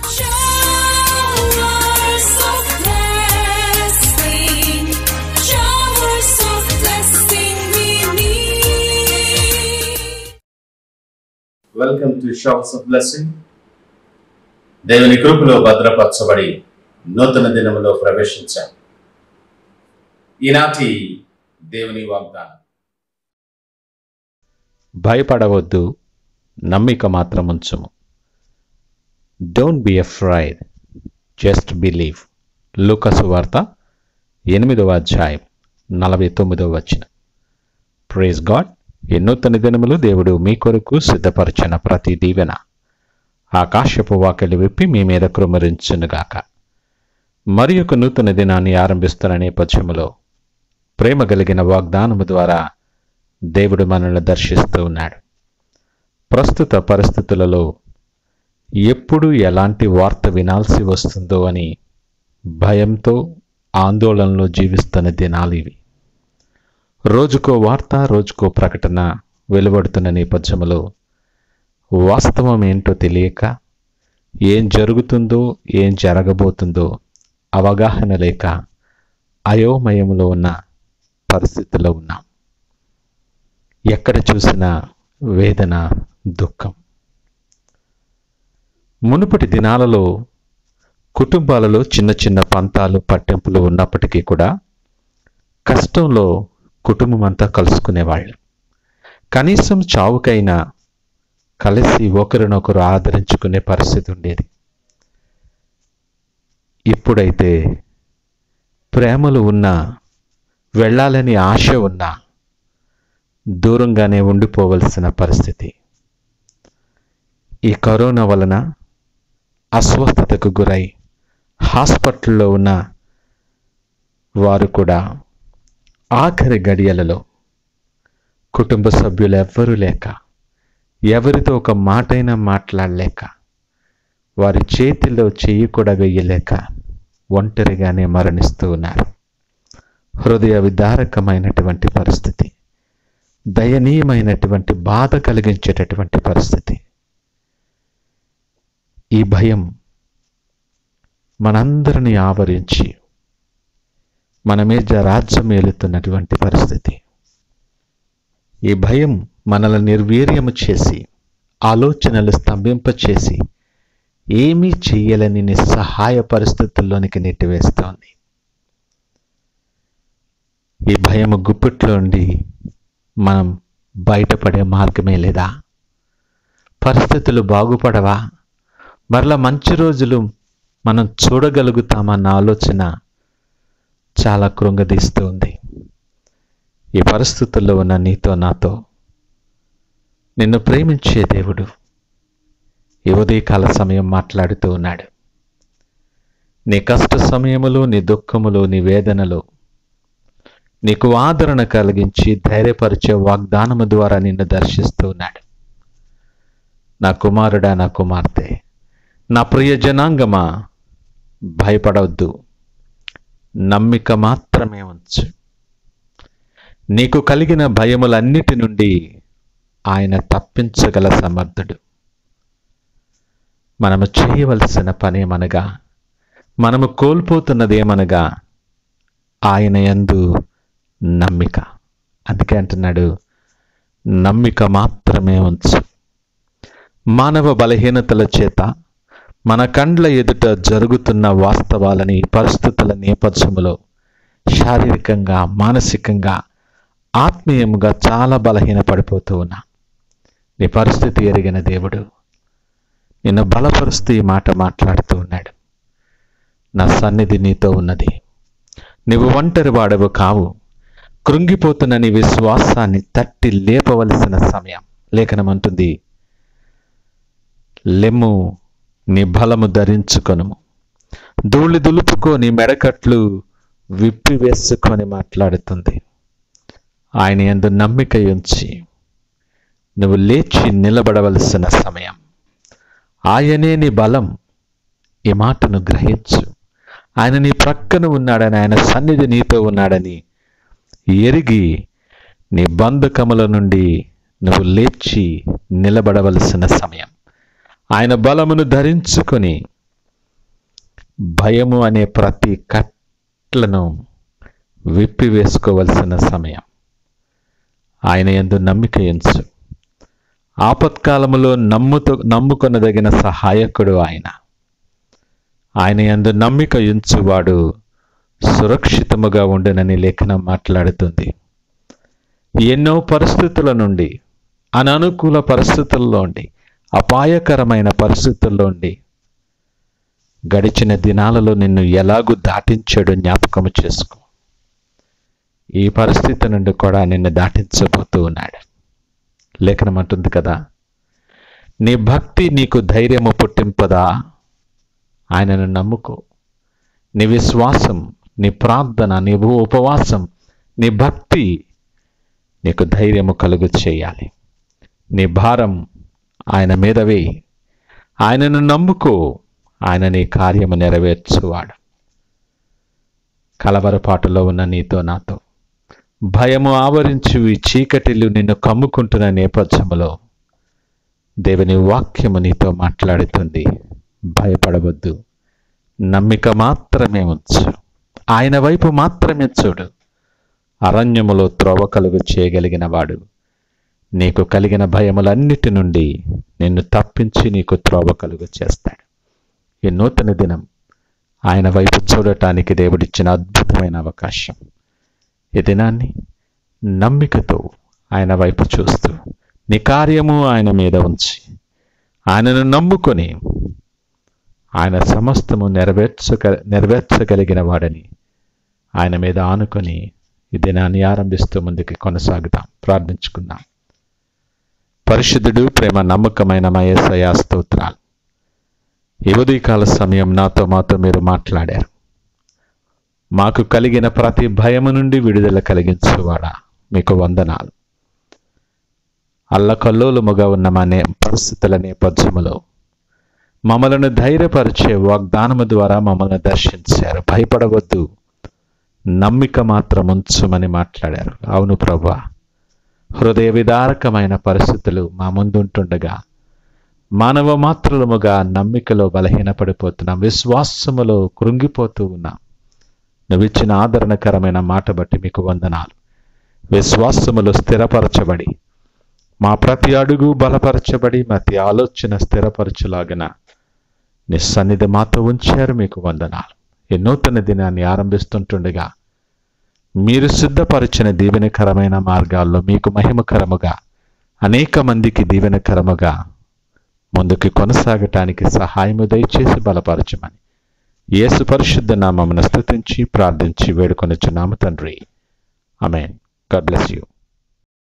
Showers of blessing, showers of blessing we need. Welcome to showers of blessing దేవుని కృపలో భద్రపరచబడి నూతన దినములో ప్రవేశించాం ఈనాటి దేవుని వాగ్దానం భయపడవద్దు నమ్మిక మాత్రం ఉంచుము don't be afraid just believe లూకసు వార్త ఎనిమిదవ అధ్యాయం నలభై తొమ్మిదవ వచ్చిన ప్రేజ్ గాడ్ ఈ నూతన దినములు దేవుడు మీ కొరకు సిద్ధపరచిన ప్రతి దీవెన ఆకాశపు వాకిలి విప్పి మీ మీద కృమరించునుగాక మరి ఒక నూతన దినాన్ని ఆరంభిస్తున్న నేపథ్యములో ప్రేమ కలిగిన వాగ్దానము ద్వారా దేవుడు మనల్ని దర్శిస్తూ ఉన్నాడు ప్రస్తుత పరిస్థితులలో ఎప్పుడు ఎలాంటి వార్త వినాల్సి వస్తుందో అని భయంతో ఆందోళనలో జీవిస్తున్న దినాలు ఇవి రోజుకో వార్త రోజుకో ప్రకటన వెలువడుతున్న నేపథ్యంలో వాస్తవం ఏంటో తెలియక ఏం జరుగుతుందో ఏం జరగబోతుందో అవగాహన లేక అయోమయంలో ఉన్న పరిస్థితిలో ఉన్నాం ఎక్కడ చూసినా వేదన దుఃఖం మునుపటి దినాలలో కుటుంబాలలో చిన్న చిన్న పంతాలు పట్టింపులు ఉన్నప్పటికీ కూడా కష్టంలో కుటుంబం అంతా కలుసుకునేవాళ్ళు కనీసం చావుకైనా కలిసి ఒకరినొకరు ఆదరించుకునే పరిస్థితి ఉండేది ఇప్పుడైతే ప్రేమలు ఉన్నా వెళ్ళాలని ఆశ ఉన్నా దూరంగానే ఉండిపోవలసిన పరిస్థితి ఈ కరోనా వలన అస్వస్థతకు గురై హాస్పిటల్లో ఉన్న వారు కూడా ఆఖరి గడియలలో కుటుంబ సభ్యులు ఎవ్వరూ లేక ఎవరితో ఒక మాటైనా మాట్లాడలేక వారి చేతిలో చెయ్యి కూడా వేయలేక ఒంటరిగానే మరణిస్తూ ఉన్నారు హృదయ విదారకమైనటువంటి పరిస్థితి దయనీయమైనటువంటి బాధ కలిగించేటటువంటి పరిస్థితి ఈ భయం మనందరినీ ఆవరించి మన మీద రాజ్యం ఏలుతున్నటువంటి పరిస్థితి ఈ భయం మనల్ని నిర్వీర్యము చేసి ఆలోచనలు స్తంభింపచేసి ఏమీ చెయ్యలేని నిస్సహాయ పరిస్థితుల్లోనికి నెట్టివేస్తోంది ఈ భయము గుప్పిట్లో ఉండి మనం బయటపడే మార్గమే లేదా పరిస్థితులు బాగుపడవా మరలా మంచి రోజులు మనం చూడగలుగుతామన్న ఆలోచన చాలా కృంగదీస్తూ ఉంది ఈ పరిస్థితుల్లో ఉన్న నీతో నాతో నిన్ను ప్రేమించే దేవుడు ఈ ఉదయకాల సమయం మాట్లాడుతూ ఉన్నాడు నీ కష్ట సమయములో నీ దుఃఖములో నీ వేదనలో నీకు ఆదరణ కలిగించి ధైర్యపరిచే వాగ్దానము ద్వారా నిన్ను దర్శిస్తూ ఉన్నాడు నా కుమారుడా నా కుమార్తె నా ప్రియ జనాంగమా భయపడవద్దు నమ్మిక మాత్రమే ఉంచు నీకు కలిగిన భయములన్నిటి నుండి ఆయన తప్పించగల సమర్థుడు మనము చేయవలసిన పనేమనగా మనము కోల్పోతున్నదేమనగా ఆయన యందు నమ్మిక అందుకే అంటున్నాడు నమ్మిక మాత్రమే ఉంచు మానవ బలహీనతల చేత మన కండ్ల ఎదుట జరుగుతున్న వాస్తవాలని పరిస్థితుల నేపథ్యములో శారీరకంగా మానసికంగా ఆత్మీయంగా చాలా బలహీన పడిపోతూ ఉన్నా నీ పరిస్థితి ఎరిగిన దేవుడు నిన్ను బలపరుస్తూ ఈ మాట మాట్లాడుతూ ఉన్నాడు నా సన్నిధి నీతో ఉన్నది నువ్వు ఒంటరి వాడవు కావు కృంగిపోతున్న నీ విశ్వాసాన్ని తట్టి లేపవలసిన సమయం లేఖనం అంటుంది లెమ్ము నీ బలము ధరించుకొనుము ధూళి దులుపుకొని మెడకట్లు విప్పి వేసుకొని మాట్లాడుతుంది ఆయన ఎందు నమ్మిక ఉంచి నువ్వు లేచి నిలబడవలసిన సమయం ఆయనే నీ బలం ఈ మాటను గ్రహించు ఆయన నీ ప్రక్కన ఉన్నాడని ఆయన సన్నిధి నీతో ఉన్నాడని ఎరిగి నీ బంధకముల నుండి నువ్వు లేచి నిలబడవలసిన సమయం ఆయన బలమును ధరించుకొని భయము అనే ప్రతి కట్లను విప్పివేసుకోవలసిన సమయం ఆయన ఎందు నమ్మిక ఎంచు ఆపత్కాలములో నమ్ముతూ నమ్ముకొనదగిన సహాయకుడు ఆయన ఆయన ఎందు నమ్మిక ఉంచువాడు సురక్షితముగా ఉండునని లేఖనం మాట్లాడుతుంది ఎన్నో పరిస్థితుల నుండి అననుకూల పరిస్థితుల్లో ఉండి అపాయకరమైన పరిస్థితుల్లో ఉండి గడిచిన దినాలలో నిన్ను ఎలాగూ దాటించాడు జ్ఞాపకము చేసుకో ఈ పరిస్థితి నుండి కూడా నిన్ను దాటించబోతూ ఉన్నాడు లేఖనం అంటుంది కదా నీ భక్తి నీకు ధైర్యము పుట్టింపదా ఆయనను నమ్ముకో నీ విశ్వాసం నీ ప్రార్థన నీ ఉపవాసం నీ భక్తి నీకు ధైర్యము కలుగు చేయాలి నీ భారం ఆయన మీద వేయి ఆయనను నమ్ముకో ఆయన నీ కార్యము నెరవేర్చువాడు కలవరపాటులో ఉన్న నీతో నాతో భయము ఆవరించు ఈ చీకటిలు నిన్ను కమ్ముకుంటున్న నేపథ్యంలో దేవుని వాక్యము నీతో మాట్లాడుతుంది భయపడవద్దు నమ్మిక మాత్రమే ఉంచు ఆయన వైపు మాత్రమే చూడు అరణ్యములో త్రోవ కలుగు చేయగలిగిన వాడు నీకు కలిగిన భయములన్నిటి నుండి నిన్ను తప్పించి నీకు త్రోవ కలుగు చేస్తాడు ఈ నూతన దినం ఆయన వైపు చూడటానికి దేవుడిచ్చిన అద్భుతమైన అవకాశం ఈ దినాన్ని నమ్మికతో ఆయన వైపు చూస్తూ నీ కార్యము ఆయన మీద ఉంచి ఆయనను నమ్ముకొని ఆయన సమస్తము నెరవేర్చగ నెరవేర్చగలిగిన వాడని ఆయన మీద ఆనుకొని ఈ దినాన్ని ఆరంభిస్తూ ముందుకు కొనసాగుదాం ప్రార్థించుకుందాం పరిశుద్ధుడు ప్రేమ నమ్మకమైన మయేసయా స్తోత్రాలు ఈ ఉదయకాల సమయం నాతో మాతో మీరు మాట్లాడారు మాకు కలిగిన ప్రతి భయము నుండి విడుదల కలిగించువాడా మీకు వందనాలు అల్లకల్లోలముగా ఉన్న మా నే పరిస్థితుల నేపథ్యములో మమ్మలను ధైర్యపరిచే వాగ్దానము ద్వారా మమ్మల్ని దర్శించారు భయపడవద్దు నమ్మిక మాత్రం ఉంచుమని మాట్లాడారు అవును ప్రభా హృదయ విదారకమైన పరిస్థితులు మా ముందుంటుండగా మానవ మాత్రులముగా నమ్మికలో బలహీనపడిపోతున్నాం విశ్వాసములో కృంగిపోతూ ఉన్నాం నువ్విచ్చిన ఆదరణకరమైన మాట బట్టి మీకు వందనాలు విశ్వాసములో స్థిరపరచబడి మా ప్రతి అడుగు బలపరచబడి ప్రతి ఆలోచన స్థిరపరచులాగన నీ సన్నిధి మాతో ఉంచారు మీకు వందనాలు ఈ నూతన దినాన్ని ఆరంభిస్తుంటుండగా మీరు సిద్ధపరిచిన దీవెనకరమైన మార్గాల్లో మీకు మహిమకరముగా అనేక మందికి దీవెనకరముగా ముందుకు కొనసాగటానికి సహాయము దయచేసి బలపరచమని యేసు పరిశుద్ధ నామమును స్తుతించి ప్రార్థించి వేడుకొనిచున్నాము తండ్రి అమెన్ గాడ్ బ్లెస్ యూ